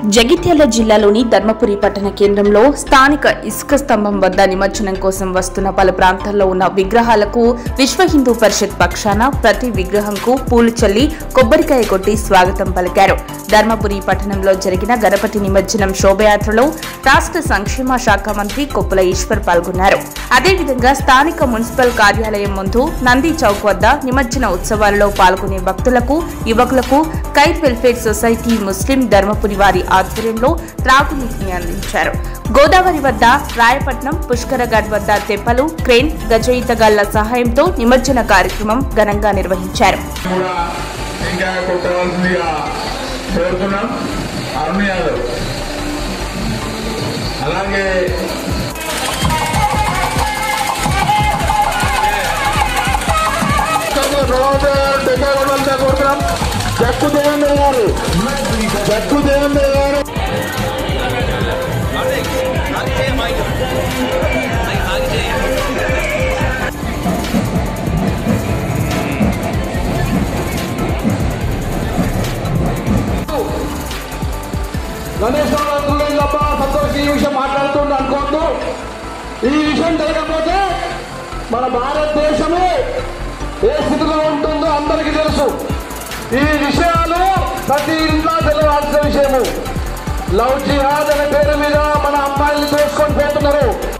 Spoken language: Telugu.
జగిత్యాల జిల్లాలోని ధర్మపురి పట్టణ కేంద్రంలో స్థానిక ఇసుక స్తంభం వద్ద నిమజ్జనం కోసం వస్తున్న పలు ప్రాంతాల్లో ఉన్న విగ్రహాలకు విశ్వ హిందూ పరిషత్ పక్షాన ప్రతి విగ్రహంకు పూలు చల్లి కొబ్బరికాయ కొట్టి స్వాగతం పలికారు ధర్మపురి పట్టణంలో జరిగిన గణపతి నిమజ్జనం శోభయాత్రలో రాష్ట్ర సంక్షేమ శాఖ మంత్రి కొప్పుల ఈశ్వర్ పాల్గొన్నారు అదేవిధంగా స్థానిక మున్సిపల్ కార్యాలయం ముందు నంది చౌక్ వద్ద నిమజ్జన ఉత్సవాలలో పాల్గొనే భక్తులకు యువకులకు kite welfare society Muslim Dharmapuri వారి ఆధ్వర్యంలో త్రాగునీటిని అందించారు గోదావరి వద్ద రాయపట్నం పుష్కరఘాట్ వద్ద తెప్పలు క్రేన్ గజ ఈతగాళ్ల సహాయంతో నిమజ్జన కార్యక్రమం ఘనంగా నిర్వహించారు కూడా ఇంకా కొట్టవలసిందిగా కోరుతున్నాం అరుణ్ యాదవ్ అలాగే కోరుతున్నాం జక్కు దేవేంద్ర గారు జక్కు దేవేంద్ర గారు గణేష్ తప్ప సంతోష్ ఈ విషయం మాట్లాడుతుండ అనుకోవద్దు ఈ విషయం తెలియకపోతే మన భారతదేశము ఏ స్థితిలో ఉంటుందో అందరికీ తెలుసు ఈ విషయాలు ప్రతి ఇంట్లో తెలియాల్సిన విషయము లవ్ జిహాద్ అనే పేరు మీద మన అమ్మాయిల్ని చేసుకొని పోతున్నారు